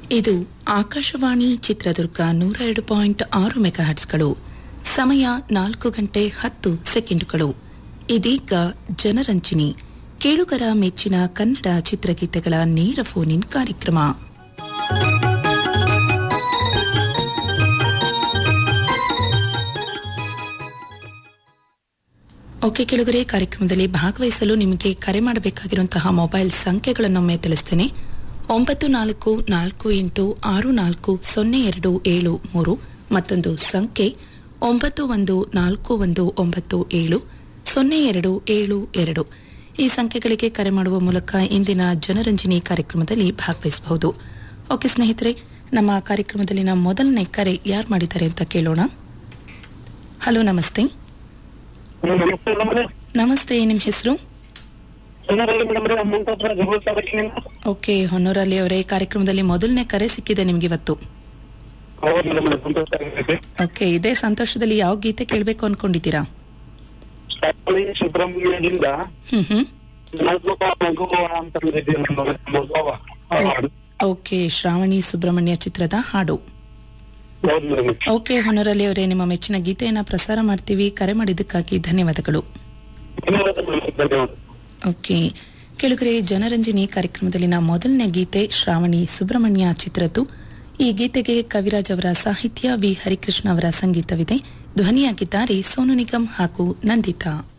ಇದು ಆಕಾಶವಾಣಿ ಚಿತ್ರದುರ್ಗ ನೂರ ಎರಡು ಪಾಯಿಂಟ್ ಆರು ಮೆಗಾಹರ್ಟ್ಸ್ಗಳು ಸಮಯ ನಾಲ್ಕು ಗಂಟೆ ಹತ್ತು ಸೆಕೆಂಡುಗಳು ಇದೀಗ ಜನರಂಜಿನಿ ಕೇಳುಗರ ಮೆಚ್ಚಿನ ಕನ್ನಡ ಚಿತ್ರಗೀತೆಗಳ ನೇರ ಫೋನ್ ಇನ್ ಕಾರ್ಯಕ್ರಮ ಓಕೆ ಕೆಳಗರೆ ಕಾರ್ಯಕ್ರಮದಲ್ಲಿ ಭಾಗವಹಿಸಲು ನಿಮಗೆ ಕರೆ ಮಾಡಬೇಕಾಗಿರುವಂತಹ ಮೊಬೈಲ್ ಸಂಖ್ಯೆಗಳನ್ನೊಮ್ಮೆ ತಿಳಿಸ್ತೇನೆ ಒಂಬತ್ತು ನಾಲ್ಕು ನಾಲ್ಕು ಎಂಟು ಆರು ನಾಲ್ಕು ಸೊನ್ನೆ ಎರಡು ಏಳು ಮೂರು ಮತ್ತೊಂದು ಸಂಖ್ಯೆ ಒಂಬತ್ತು ಒಂದು ನಾಲ್ಕು ಒಂದು ಒಂಬತ್ತು ಏಳು ಸೊನ್ನೆ ಎರಡು ಏಳು ಎರಡು ಈ ಸಂಖ್ಯೆಗಳಿಗೆ ಕರೆ ಮಾಡುವ ಮೂಲಕ ಇಂದಿನ ಜನರಂಜನಿ ಕಾರ್ಯಕ್ರಮದಲ್ಲಿ ಭಾಗವಹಿಸಬಹುದು ಓಕೆ ಸ್ನೇಹಿತರೆ ನಮ್ಮ ಕಾರ್ಯಕ್ರಮದಲ್ಲಿನ ಮೊದಲನೇ ಕರೆ ಯಾರು ಮಾಡಿದ್ದಾರೆ ಅಂತ ಕೇಳೋಣ ಹಲೋ ನಮಸ್ತೆ ನಮಸ್ತೆ ನಮ್ರೆ ನಮಸ್ತೆ ನಿಮ್ಮ ಹೆಸರು ಚೆನ್ನಾಗಿ ಮೇಡಮ್ ರೀ ಅಮೌಂಟ್ ಹತ್ರ ಜಗಳ ತಾಲೂಕಿನಿಂದ ಓಕೆ ಹೊನ್ನೂರಲ್ಲಿ ಅವರೇ ಕಾರ್ಯಕ್ರಮದಲ್ಲಿ ಮೊದಲನೇ ಕರೆ ಸಿಕ್ಕಿದೆ ನಿಮ್ಗೆ ಇವತ್ತು ಹೌದು ಮೇಡಮ್ ಸಂತೋಷ ಆಗೈತೆ ಓಕೆ ಇದೇ ಸಂತೋಷದಲ್ಲಿ ಯಾವ ಗೀತೆ ಕೇಳಬೇಕು ಅನ್ಕೊಂಡಿದ್ದೀರಾ ಸ್ಥಳೀಯ ಸುಬ್ರಹ್ಮಣ್ಯದಿಂದ ಹ್ಮ್ ಹ್ಮ್ ನಾಲ್ಕು ಮಗುವ ಅಂತ ಬಂದಿದ್ದೀವಿ ನಮ್ಮ ಮಗುವ ಹಾಡು ಓಕೆ ಶ್ರಾವಣಿ ಸುಬ್ರಹ್ಮಣ್ಯ ಚಿತ್ರದ ಹಾಡು ಹೌದು ಮೇಡಮ್ ಓಕೆ ಹೊನ್ನೂರಲ್ಲಿ ಅವರೇ ನಿಮ್ಮ ಮೆಚ್ಚಿನ ಗೀತೆಯನ್ನ ಪ್ರಸಾರ ಮಾಡ್ತೀವಿ ಕರೆ ಮಾಡಿದ್ದಕ್ಕಾಗಿ ಧನ್ಯವಾದಗಳು ಧನ್ಯವಾದ ಮೇಡಮ್ ಧನ್ಯವಾದ ಓಕೆ ಕೆಳಗರೆ ಜನರಂಜನಿ ಕಾರ್ಯಕ್ರಮದಲ್ಲಿನ ಮೊದಲನೇ ಗೀತೆ ಶ್ರಾವಣಿ ಸುಬ್ರಹ್ಮಣ್ಯ ಚಿತ್ರದ್ದು ಈ ಗೀತೆಗೆ ಕವಿರಾಜ್ ಅವರ ಸಾಹಿತ್ಯ ವಿ ಹರಿಕೃಷ್ಣ ಅವರ ಸಂಗೀತವಿದೆ ಧ್ವನಿಯಾಗಿದ್ದಾರೆ ಸೋನು ನಿಗಮ್ ಹಾಗೂ ನಂದಿತಾ